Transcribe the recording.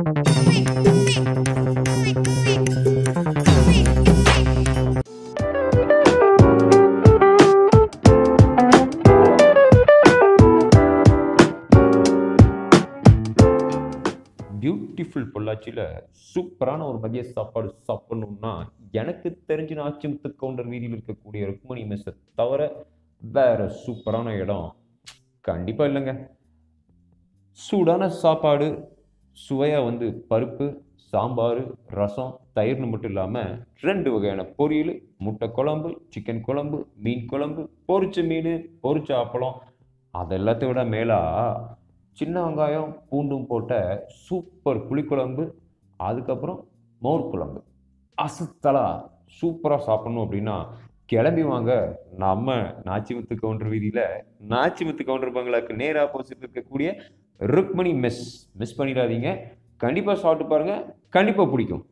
beautiful பொள்ளாச்சியில் சூப்பரான ஒரு மதிய சாப்பாடு சாப்பிடணும்னா எனக்கு தெரிஞ்ச நாச்சிமுத்து கவுண்டர் வீதியில் இருக்கக்கூடிய ருக்மணி மெஸ்ஸை தவிர வேற சூப்பரான இடம் கண்டிப்பாக இல்லைங்க சூடான சாப்பாடு சுவையாக வந்து பருப்பு சாம்பார் ரசம் தயிர்னு மட்டும் இல்லாமல் ரெண்டு வகையான பொரியல் முட்டை குழம்பு சிக்கன் குழம்பு மீன் குழம்பு பொரிச்ச மீன் பொரிச்ச அப்பளம் அது எல்லாத்தையும் விட மேலா சின்ன வெங்காயம் பூண்டும் போட்ட சூப்பர் புளிக்குழம்பு அதுக்கப்புறம் மோர் குழம்பு அசத்தலா சூப்பராக சாப்பிடணும் அப்படின்னா கிளம்பி வாங்க நம்ம நாச்சிமுத்து கவுண்டர் வீதியில் நாச்சிமுத்து கவுண்டர் பங்களாக்கு நேர் ஆப்போசிட் இருக்கக்கூடிய ருக்மணி மெஸ் மிஸ் பண்ணிடாதீங்க கண்டிப்பாக சாப்பிட்டு பாருங்கள் கண்டிப்பாக பிடிக்கும்